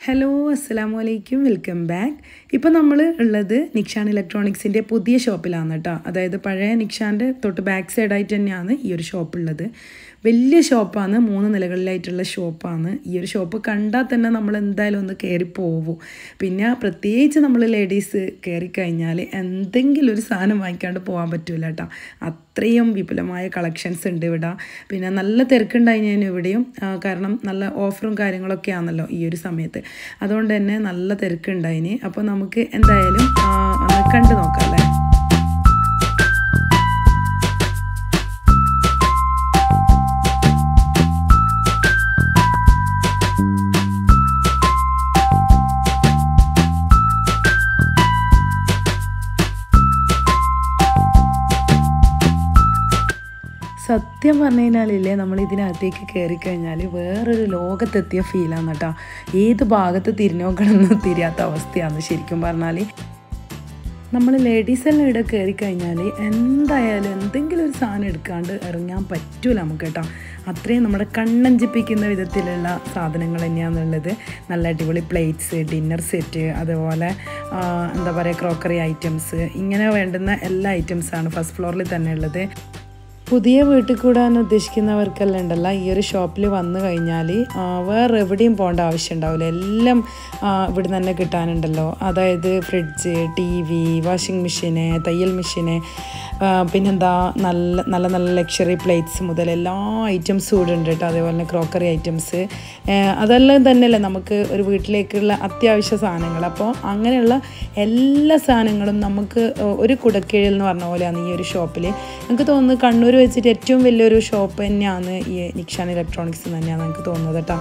hello അസ്സലാമു അലൈക്കും welcome back ഇപ്പോൾ നമ്മൾ ഉള്ളത് നിക്ഷാൻ ഇലക്ട്രോണിക്സിൻ്റെ പുതിയ ഷോപ്പിലാണ് കേട്ടോ അതായത് പഴയ നിക്ഷാൻ്റെ തൊട്ട് ബാക്ക് സൈഡായിട്ട് തന്നെയാണ് ഈ ഒരു ഷോപ്പ് ഉള്ളത് വലിയ ഷോപ്പാണ് മൂന്ന് നിലകളിലായിട്ടുള്ള ഷോപ്പാണ് ഈ ഒരു ഷോപ്പ് കണ്ടാൽ തന്നെ നമ്മൾ എന്തായാലും ഒന്ന് കയറി പോവും പിന്നെ പ്രത്യേകിച്ച് നമ്മൾ ലേഡീസ് കയറി കഴിഞ്ഞാൽ എന്തെങ്കിലും ഒരു സാധനം വാങ്ങിക്കാണ്ട് പോകാൻ പറ്റില്ല കേട്ടോ അത്രയും വിപുലമായ കളക്ഷൻസ് ഉണ്ട് ഇവിടെ പിന്നെ നല്ല തിരക്കുണ്ടായിരുന്നു ഇവിടെയും ആ, കാരണം നല്ല ഓഫറും കാര്യങ്ങളൊക്കെ ആണല്ലോ ഈ ഒരു സമയത്ത് അതുകൊണ്ട് തന്നെ നല്ല തിരക്കുണ്ടായിന് അപ്പോൾ നമുക്ക് എന്തായാലും ആ, ഒന്ന് കണ്ടു നോക്കാം അല്ലേ സത്യം പറഞ്ഞു കഴിഞ്ഞാലില്ലേ നമ്മൾ ഇതിനകത്തേക്ക് കയറി കഴിഞ്ഞാൽ വേറൊരു ലോകത്തെത്തിയ ഫീലാണ് കേട്ടോ ഏത് ഭാഗത്ത് തിരിഞ്ഞു നോക്കണമെന്ന് തിരിയാത്ത അവസ്ഥയാണ് ശരിക്കും പറഞ്ഞാൽ നമ്മൾ ലേഡീസ് എല്ലാം ഇവിടെ കയറി കഴിഞ്ഞാൽ എന്തായാലും എന്തെങ്കിലും ഒരു സാധനം എടുക്കാണ്ട് ഇറങ്ങാൻ പറ്റൂല നമുക്ക് കേട്ടോ അത്രയും നമ്മുടെ കണ്ണഞ്ചിപ്പിക്കുന്ന വിധത്തിലുള്ള സാധനങ്ങൾ തന്നെയാണുള്ളത് നല്ല അടിപൊളി പ്ലേറ്റ്സ് ഡിന്നർ സെറ്റ് അതുപോലെ ആ, എന്താ പറയുക ക്രോക്കറി ഐറ്റംസ് ഇങ്ങനെ വേണ്ടുന്ന എല്ലാ ഐറ്റംസാണ് ഫസ്റ്റ് ഫ്ലോറിൽ തന്നെ ഉള്ളത് പുതിയ വീട്ടിൽ കൂടാൻ ഉദ്ദേശിക്കുന്നവർക്കെല്ലാം ഉണ്ടല്ലോ ഈ ഒരു ഷോപ്പിൽ വന്നു കഴിഞ്ഞാൽ വേറെ എവിടെയും പോകേണ്ട ആവശ്യം ഉണ്ടാവില്ല എല്ലാം ആ, ഇവിടെ തന്നെ കിട്ടാനുണ്ടല്ലോ അതായത് ഫ്രിഡ്ജ് ടി വി വാഷിംഗ് മെഷീന് തയ്യൽ മെഷീന് ആ, പിന്നെന്താ നല്ല നല്ല നല്ല ലക്ഷറി പ്ലേറ്റ്സ് മുതൽ എല്ലാ ഐറ്റംസും ഇവിടെ ഉണ്ട് കേട്ടോ അതേപോലെ തന്നെ ക്രോക്കറി ഐറ്റംസ് അതെല്ലാം തന്നെയല്ലേ നമുക്ക് ഒരു വീട്ടിലേക്കുള്ള അത്യാവശ്യ സാധനങ്ങൾ അപ്പോൾ അങ്ങനെയുള്ള എല്ലാ സാധനങ്ങളും നമുക്ക് ഒരു കുടക്കീഴിൽ എന്ന് പറഞ്ഞ പോലെയാണ് ഈ ഒരു ഷോപ്പിൽ എനിക്ക് തോന്നുന്നു കണ്ണൂർ വെച്ചിട്ട് ഏറ്റവും വലിയൊരു ഷോപ്പ് തന്നെയാണ് ഈ നിക്ഷാൻ ഇലക്ട്രോണിക്സ് തന്നെയാണ് എനിക്ക് തോന്നുന്നത് കേട്ടോ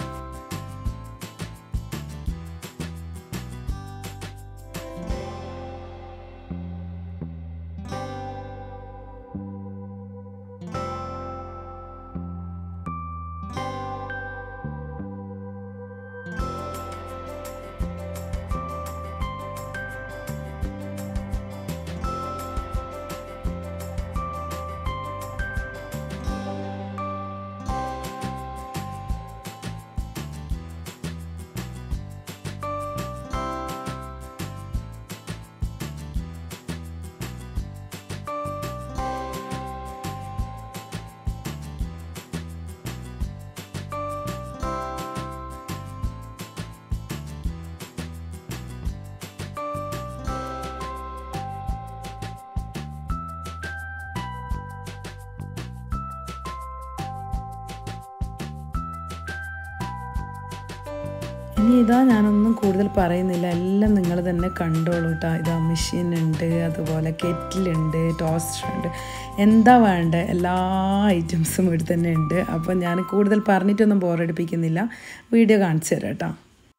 ഇനി ഇതാ ഞാനൊന്നും കൂടുതൽ പറയുന്നില്ല എല്ലാം നിങ്ങൾ തന്നെ കണ്ടോളൂ കേട്ടോ ഇതാ മെഷീൻ ഉണ്ട് അതുപോലെ കെറ്റിലുണ്ട് ടോസ്റ്റർ ഉണ്ട് എന്താ വേണ്ട എല്ലാ ഐറ്റംസും ഇവിടെ തന്നെ ഉണ്ട് അപ്പോൾ ഞാൻ കൂടുതൽ പറഞ്ഞിട്ടൊന്നും ബോറടിപ്പിക്കുന്നില്ല വീഡിയോ കാണിച്ചു തരാം കേട്ടോ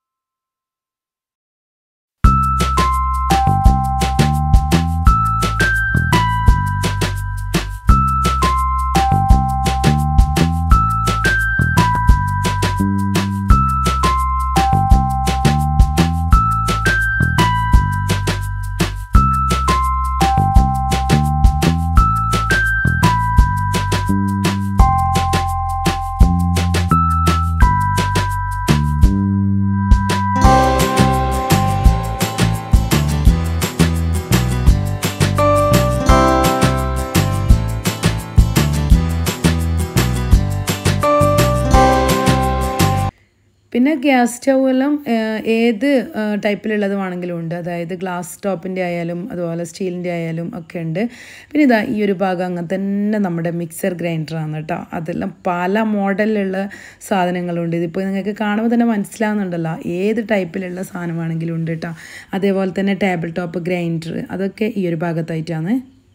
പിന്നെ ഗ്യാസ് സ്റ്റൗ എല്ലാം ഏഹ്, ഏത് ഏഹ്, ടൈപ്പിലുള്ളത് വേണമെങ്കിലും ഉണ്ട് അതായത് ഗ്ലാസ് ടോപ്പിൻ്റെ ആയാലും അതുപോലെ സ്റ്റീലിൻ്റെ ആയാലും ഒക്കെ ഉണ്ട് പിന്നെ ഇതാ ഈ ഒരു ഭാഗം അങ്ങനെ തന്നെ നമ്മുടെ മിക്സർ ഗ്രൈൻഡറാണ് കേട്ടോ അതെല്ലാം പല മോഡലിലുള്ള സാധനങ്ങളുണ്ട് ഇതിപ്പോൾ നിങ്ങൾക്ക് കാണുമ്പോൾ തന്നെ മനസ്സിലാവുന്നുണ്ടല്ലോ ഏത് ടൈപ്പിലുള്ള സാധനം വേണമെങ്കിലും ഉണ്ട് കേട്ടോ അതേപോലെ തന്നെ ടേബിൾ ടോപ്പ് ഗ്രൈൻഡർ അതൊക്കെ ഈ ഒരു ഭാഗത്തായിട്ടാണ്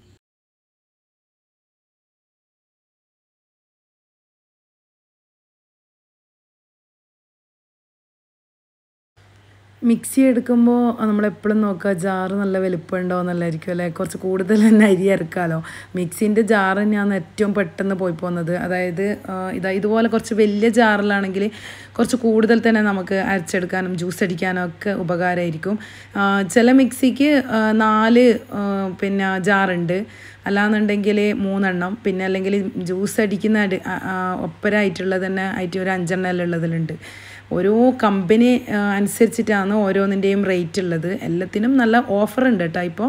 മിക്സി എടുക്കുമ്പോൾ നമ്മളെപ്പോഴും നോക്കുക ജാറ് നല്ല വലിപ്പമുണ്ടോ എന്നുള്ളതായിരിക്കും അല്ലേ കുറച്ച് കൂടുതൽ തന്നെ അരി ഇറക്കാമല്ലോ മിക്സിൻ്റെ ജാറ് തന്നെയാണ് ഏറ്റവും പെട്ടെന്ന് പോയി പോകുന്നത് അതായത് ആ, ഇതാ ഇതുപോലെ കുറച്ച് വലിയ ജാറിലാണെങ്കിൽ കുറച്ച് കൂടുതൽ തന്നെ നമുക്ക് അരച്ചെടുക്കാനും ജ്യൂസ് അടിക്കാനും ഒക്കെ ഉപകാരമായിരിക്കും ആ, ചില മിക്സിക്ക് ആ, നാല് ആ, പിന്നെ ജാറുണ്ട് അല്ലാന്നുണ്ടെങ്കിൽ മൂന്നെണ്ണം പിന്നെ അല്ലെങ്കിൽ ജ്യൂസ് അടിക്കുന്ന അടി- ആ, ആ, ഒപ്പരായിട്ടുള്ളത് തന്നെ ആയിട്ട് ഒരു അഞ്ചെണ്ണം എല്ലാം ഉള്ളതിലുണ്ട് ഓരോ കമ്പനി അനുസരിച്ചിട്ടാണ് ഓരോന്നിൻ്റെയും റേറ്റ് ഉള്ളത് എല്ലാത്തിനും നല്ല ഓഫർ ഉണ്ട് കേട്ടോ ഇപ്പോൾ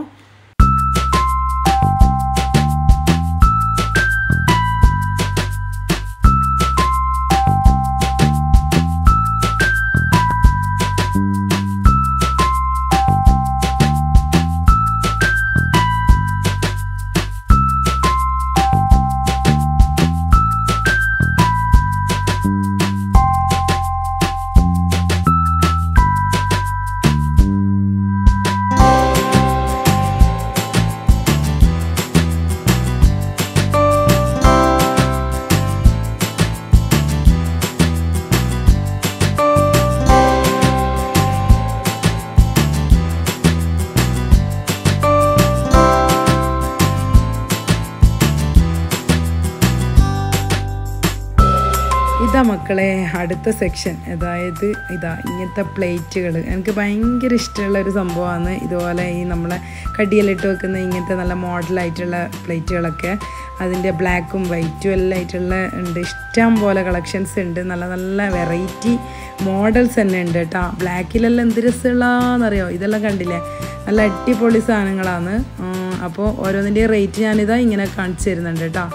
ഇതാ മക്കളെ അടുത്ത സെക്ഷൻ അതായത് ഇതാ ഇങ്ങനത്തെ പ്ലേറ്റുകൾ എനിക്ക് ഭയങ്കര ഇഷ്ടമുള്ള ഒരു സംഭവമാണ് ഇതുപോലെ ഈ നമ്മളെ കടിയിലിട്ട് വെക്കുന്ന ഇങ്ങനത്തെ നല്ല മോഡലായിട്ടുള്ള പ്ലേറ്റുകളൊക്കെ അതിൻ്റെ ബ്ലാക്കും വൈറ്റും എല്ലാം ആയിട്ടുള്ള ഉണ്ട് ഇഷ്ടം പോലെ കളക്ഷൻസ് ഉണ്ട് നല്ല നല്ല വെറൈറ്റി മോഡൽസ് തന്നെ ഉണ്ട് കേട്ടോ ബ്ലാക്കിലെല്ലാം എന്ത് രസമുള്ളതെന്നറിയോ ഇതെല്ലാം കണ്ടില്ലേ നല്ല അടിപൊളി സാധനങ്ങളാണ് അപ്പോൾ ഓരോന്നിൻ്റെയും റേറ്റ് ഞാനിതാ ഇങ്ങനെ കാണിച്ചു തരുന്നുണ്ട് കേട്ടോ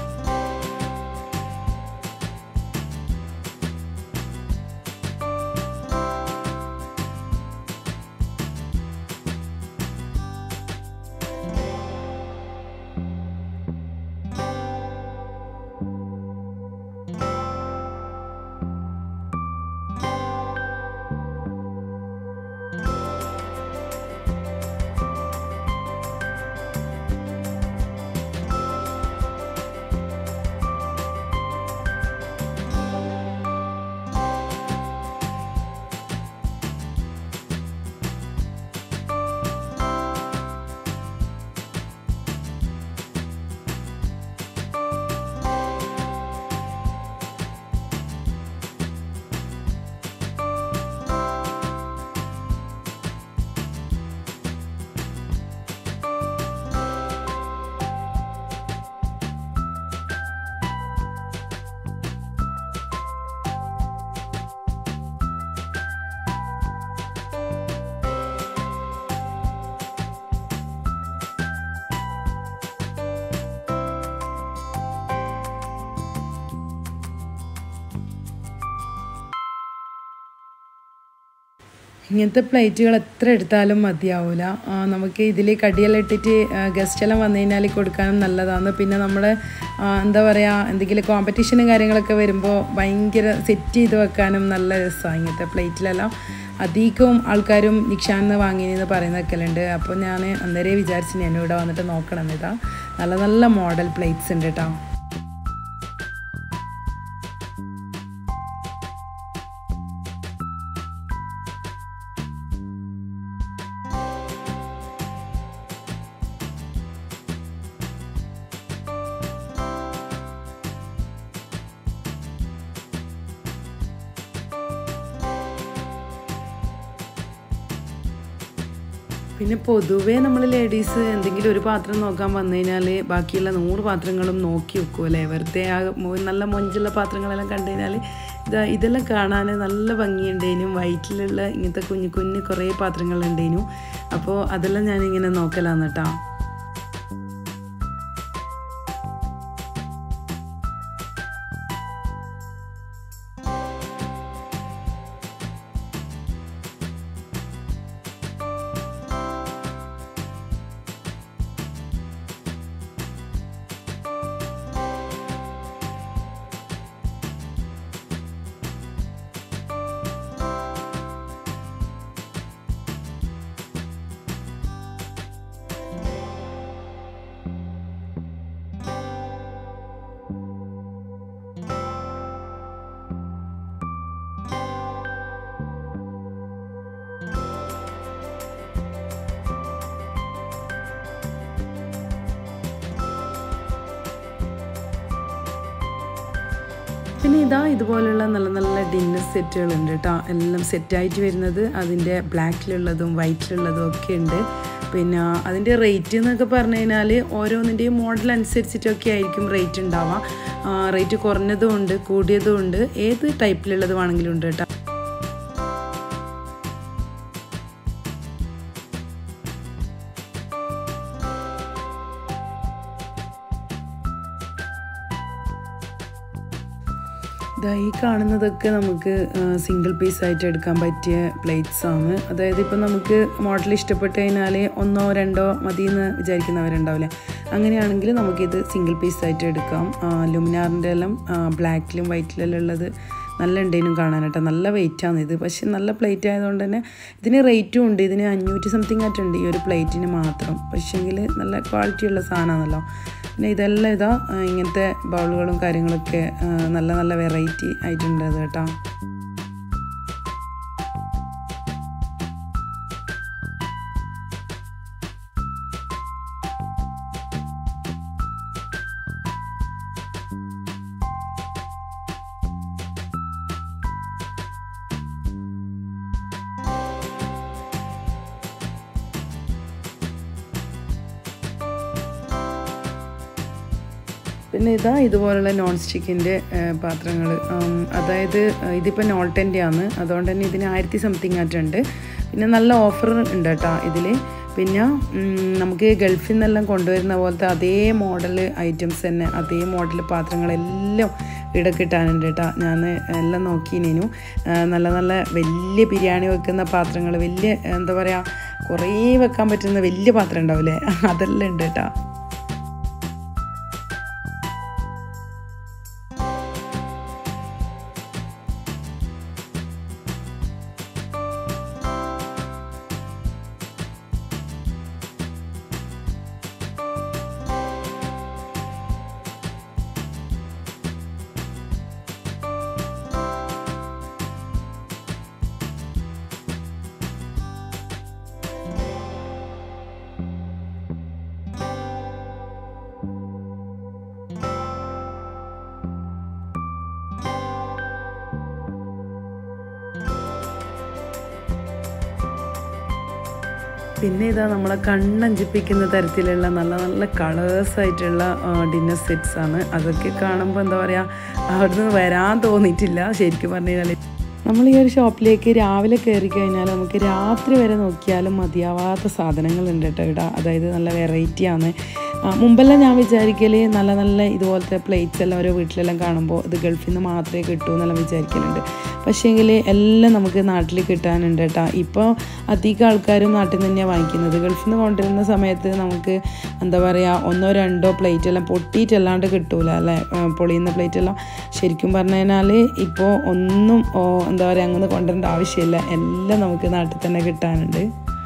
ഇങ്ങനത്തെ പ്ലേറ്റുകൾ എത്ര എടുത്താലും മതിയാവില്ല നമുക്ക് ഇതിൽ കടിയെല്ലാം ഇട്ടിട്ട് ഗസ്റ്റെല്ലാം വന്നു കഴിഞ്ഞാൽ കൊടുക്കാനും നല്ലതാണ് പിന്നെ നമ്മൾ എന്താ പറയുക എന്തെങ്കിലും കോമ്പറ്റീഷനും കാര്യങ്ങളൊക്കെ വരുമ്പോൾ ഭയങ്കര സെറ്റ് ചെയ്ത് വെക്കാനും നല്ല രസമാണ് ഇങ്ങനത്തെ പ്ലേറ്റിലെല്ലാം അധികവും ആൾക്കാരും നിക്ഷാന്ന് വാങ്ങിയെന്ന് പറയുന്നതൊക്കെ ഉണ്ട് അപ്പോൾ ഞാൻ അന്നേരം വിചാരിച്ചു ഞാൻ ഇവിടെ വന്നിട്ട് നോക്കണം ഇതാ നല്ല നല്ല മോഡൽ പ്ലേറ്റ്സ് ഉണ്ട് കേട്ടോ പിന്നെ പൊതുവേ നമ്മൾ ലേഡീസ് എന്തെങ്കിലും ഒരു പാത്രം നോക്കാൻ വന്നു കഴിഞ്ഞാൽ ബാക്കിയുള്ള നൂറ് പാത്രങ്ങളും നോക്കി വെക്കുമല്ലേ വെറുതെ ആ നല്ല മൊഞ്ചുള്ള പാത്രങ്ങളെല്ലാം കണ്ടു കഴിഞ്ഞാൽ ഇതാ ഇതെല്ലാം കാണാൻ നല്ല ഭംഗിയുണ്ടേനും വൈറ്റിലുള്ള ഇങ്ങനത്തെ കുഞ്ഞു കുഞ്ഞു കുറേ പാത്രങ്ങളുണ്ടേനും അപ്പോൾ അതെല്ലാം ഞാനിങ്ങനെ നോക്കലാന്ന് കേട്ടോ പിന്നെ ഇതാ ഇതുപോലുള്ള നല്ല നല്ല ഡിന്നർ സെറ്റുകളുണ്ട് കേട്ടോ എല്ലാം സെറ്റായിട്ട് വരുന്നത് അതിൻ്റെ ബ്ലാക്കിലുള്ളതും വൈറ്റിലുള്ളതും ഒക്കെ ഉണ്ട് പിന്നെ അതിൻ്റെ റേറ്റ് എന്നൊക്കെ പറഞ്ഞു കഴിഞ്ഞാൽ ഓരോന്നിൻ്റെയും മോഡൽ അനുസരിച്ചിട്ടൊക്കെ ആയിരിക്കും റേറ്റ് ഉണ്ടാവുക റേറ്റ് കുറഞ്ഞതും ഉണ്ട് കൂടിയതും ഉണ്ട് ഏത് ടൈപ്പിലുള്ളത് വേണമെങ്കിലും ഉണ്ട് കേട്ടോ ഇതാ ഈ കാണുന്നതൊക്കെ നമുക്ക് സിംഗിൾ പീസ് ആയിട്ട് എടുക്കാൻ പറ്റിയ പ്ലേറ്റ്സ് ആണ് അതായത് ഇപ്പം നമുക്ക് മോഡൽ ഇഷ്ടപ്പെട്ട് കഴിഞ്ഞാൽ ഒന്നോ രണ്ടോ മതി എന്ന് വിചാരിക്കുന്നവരുണ്ടാവില്ലേ അങ്ങനെയാണെങ്കിൽ നമുക്കിത് സിംഗിൾ പീസ് ആയിട്ട് എടുക്കാം ലുമിനാറിൻ്റെ എല്ലാം ബ്ലാക്കിലും വൈറ്റിലെല്ലാം ഉള്ളത് നല്ല ഉണ്ടേനും കാണാനായിട്ട് നല്ല വെയിറ്റാണ് ഇത് പക്ഷെ നല്ല പ്ലേറ്റ് ആയതുകൊണ്ട് തന്നെ ഇതിന് റേറ്റും ഉണ്ട് ഇതിന് അഞ്ഞൂറ്റി സംതിങ് ആയിട്ടുണ്ട് ഈ ഒരു പ്ലേറ്റിന് മാത്രം പക്ഷേങ്കിൽ നല്ല ക്വാളിറ്റി ഉള്ള സാധനമാണല്ലോ പിന്നെ ഇതെല്ലാം ഇതാ ഇങ്ങനത്തെ ബൗളുകളും കാര്യങ്ങളൊക്കെ നല്ല നല്ല വെറൈറ്റി ആയിട്ടുണ്ട് അത് കേട്ടോ പിന്നെ ഇതാ ഇതുപോലുള്ള നോൺ സ്റ്റിക്കിൻ്റെ പാത്രങ്ങൾ അതായത് ഇതിപ്പോൾ നോൾട്ടൻ്റെ ആണ് അതുകൊണ്ട് തന്നെ ഇതിന് ആയിരത്തി സംതിങ് ആയിട്ടുണ്ട് പിന്നെ നല്ല ഓഫർ ഉണ്ട് കേട്ടോ ഇതിൽ പിന്നെ നമുക്ക് ഗൾഫിൽ നിന്നെല്ലാം കൊണ്ടുവരുന്ന പോലത്തെ അതേ മോഡൽ ഐറ്റംസ് തന്നെ അതേ മോഡൽ പാത്രങ്ങളെല്ലാം ഇവിടെ കിട്ടാനുണ്ട് കേട്ടോ ഞാൻ എല്ലാം നോക്കിനേനു നല്ല നല്ല വലിയ ബിരിയാണി വെക്കുന്ന പാത്രങ്ങൾ വലിയ എന്താ പറയുക കുറേ വെക്കാൻ പറ്റുന്ന വലിയ പാത്രം ഉണ്ടാവില്ലേ അതെല്ലാം ഉണ്ട് കേട്ടോ പിന്നെ ഇതാ നമ്മളെ കണ്ണഞ്ചിപ്പിക്കുന്ന തരത്തിലുള്ള നല്ല നല്ല കളേഴ്സ് ആയിട്ടുള്ള ഡിന്നർ സെറ്റ്സ് ആണ് അതൊക്കെ കാണുമ്പോൾ എന്താ പറയുക അവിടുന്ന് വരാൻ തോന്നിയിട്ടില്ല ശരിക്കും പറഞ്ഞു കഴിഞ്ഞാൽ നമ്മൾ ഈ ഒരു ഷോപ്പിലേക്ക് രാവിലെ കയറി കഴിഞ്ഞാൽ നമുക്ക് രാത്രി വരെ നോക്കിയാലും മതിയാവാത്ത സാധനങ്ങളുണ്ട് കേട്ടോ ഇവിടെ അതായത് നല്ല വെറൈറ്റിയാണ് മുമ്പെല്ലാം ഞാൻ വിചാരിക്കൽ നല്ല നല്ല ഇതുപോലത്തെ പ്ലേറ്റ്സ് എല്ലാം ഓരോ വീട്ടിലെല്ലാം കാണുമ്പോൾ ഇത് ഗൾഫിൽ നിന്ന് മാത്രമേ കിട്ടൂ എന്നെല്ലാം വിചാരിക്കലുണ്ട് പക്ഷേങ്കിൽ എല്ലാം നമുക്ക് നാട്ടിൽ കിട്ടാനുണ്ട് കേട്ടോ ഇപ്പോൾ അധികം ആൾക്കാരും നാട്ടിൽ നിന്ന് തന്നെയാണ് വാങ്ങിക്കുന്നത് ഗൾഫിൽ നിന്ന് കൊണ്ടുവരുന്ന സമയത്ത് നമുക്ക് എന്താ പറയുക ഒന്നോ രണ്ടോ പ്ലേറ്റ് എല്ലാം പൊട്ടിയിട്ടല്ലാണ്ട് കിട്ടൂല അല്ലേ പൊളിയുന്ന പ്ലേറ്റ് എല്ലാം ശരിക്കും പറഞ്ഞു കഴിഞ്ഞാൽ ഇപ്പോൾ ഒന്നും എന്താ പറയുക അങ്ങനെ കൊണ്ടുവരേണ്ട ആവശ്യമില്ല എല്ലാം നമുക്ക് നാട്ടിൽ തന്നെ കിട്ടാനുണ്ട്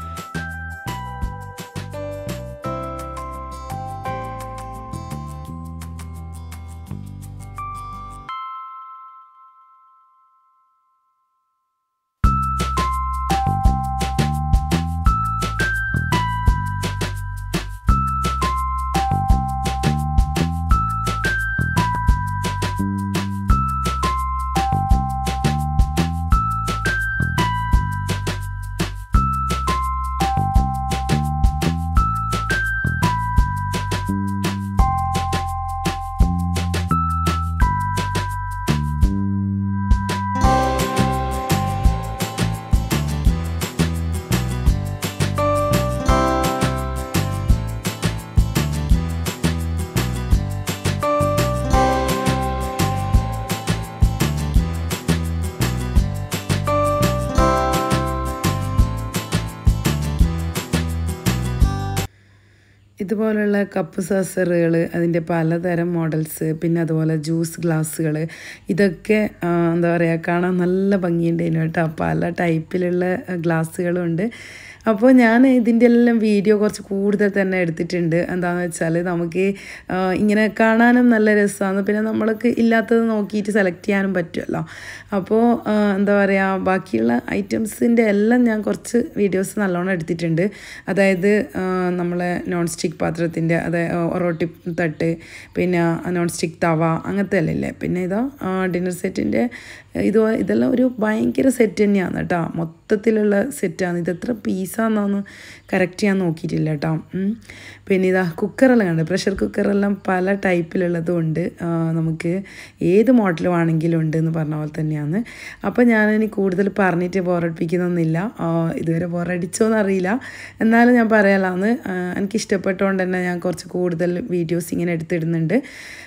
ഇതുപോലുള്ള കപ്പ് സസറുകൾ അതിൻ്റെ പലതരം മോഡൽസ് പിന്നെ അതുപോലെ ജ്യൂസ് ഗ്ലാസ്സുകൾ ഇതൊക്കെ എന്താ പറയുക കാണാൻ നല്ല ഭംഗിയുണ്ടായിരുന്നു കേട്ടോ പല ടൈപ്പിലുള്ള ഗ്ലാസ്സുകളുണ്ട് അപ്പോൾ ഞാൻ ഇതിൻ്റെ എല്ലാം വീഡിയോ കുറച്ച് കൂടുതൽ തന്നെ എടുത്തിട്ടുണ്ട് എന്താണെന്ന് വെച്ചാൽ നമുക്ക് ഇങ്ങനെ കാണാനും നല്ല രസമാണ് പിന്നെ നമ്മൾക്ക് ഇല്ലാത്തത് നോക്കിയിട്ട് സെലക്ട് ചെയ്യാനും പറ്റുമല്ലോ അപ്പോൾ എന്താ പറയുക ബാക്കിയുള്ള ഐറ്റംസിൻ്റെ എല്ലാം ഞാൻ കുറച്ച് വീഡിയോസ് നല്ലോണം എടുത്തിട്ടുണ്ട് അതായത് നമ്മളെ നോൺ സ്റ്റിക്ക് പാത്രത്തിൻ്റെ അതായത് ഒറോട്ടി തട്ട് പിന്നെ നോൺ സ്റ്റിക്ക് തവ അങ്ങനത്തെ എല്ലാം ഇല്ലേ പിന്നെ ഇതാ ഡിന്നർ സെറ്റിൻ്റെ ഇത് ഇതെല്ലാം ഒരു ഭയങ്കര സെറ്റ് തന്നെയാണ് കേട്ടോ മൊത്തത്തിലുള്ള സെറ്റാണ് ഇത് എത്ര പീസാണെന്നൊന്ന് കറക്റ്റ് ചെയ്യാൻ നോക്കിയിട്ടില്ല കേട്ടോ പിന്നെ ഇതാ കുക്കറെല്ലാം കണ്ട് പ്രഷർ കുക്കറെല്ലാം പല ടൈപ്പിലുള്ളതും ഉണ്ട് നമുക്ക് ഏത് മോഡൽ വേണമെങ്കിലും ഉണ്ട് എന്ന് പറഞ്ഞ പോലെ തന്നെയാണ് അപ്പോൾ ഞാനിനി കൂടുതൽ പറഞ്ഞിട്ട് ബോറടിപ്പിക്കുന്നൊന്നുമില്ല ഇതുവരെ ബോറടിച്ചോന്ന് അറിയില്ല എന്നാലും ഞാൻ പറയാലാന്ന് എനിക്ക് ഇഷ്ടപ്പെട്ടുകൊണ്ട് തന്നെ ഞാൻ കുറച്ച് കൂടുതൽ വീഡിയോസ് ഇങ്ങനെ എടുത്തിടുന്നുണ്ട്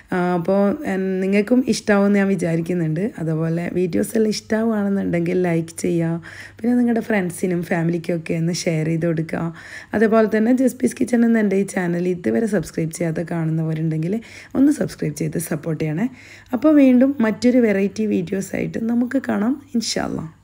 അപ്പോൾ നിങ്ങൾക്കും ഇഷ്ടമാവുമെന്ന് ഞാൻ വിചാരിക്കുന്നുണ്ട് അതുപോലെ വീഡിയോസ് എല്ലാം ഇഷ്ടമാവുകയാണെന്നുണ്ടെങ്കിൽ ലൈക്ക് ചെയ്യുക പിന്നെ നിങ്ങളുടെ ഫ്രണ്ട്സിനും ഫാമിലിക്കും ഒക്കെ ഒന്ന് ഷെയർ ചെയ്ത് കൊടുക്കുക അതേപോലെ തന്നെ ജസ്പീസ് കിച്ചൺ എന്ന എൻ്റെ ഈ ചാനൽ ഇതുവരെ സബ്സ്ക്രൈബ് ചെയ്യാതെ കാണുന്നവരുണ്ടെങ്കിൽ ഒന്ന് സബ്സ്ക്രൈബ് ചെയ്ത് സപ്പോർട്ട് ചെയ്യണേ അപ്പോൾ വീണ്ടും മറ്റൊരു വെറൈറ്റി വീഡിയോസ് ആയിട്ട് നമുക്ക് കാണാം ഇൻഷാല്ലാം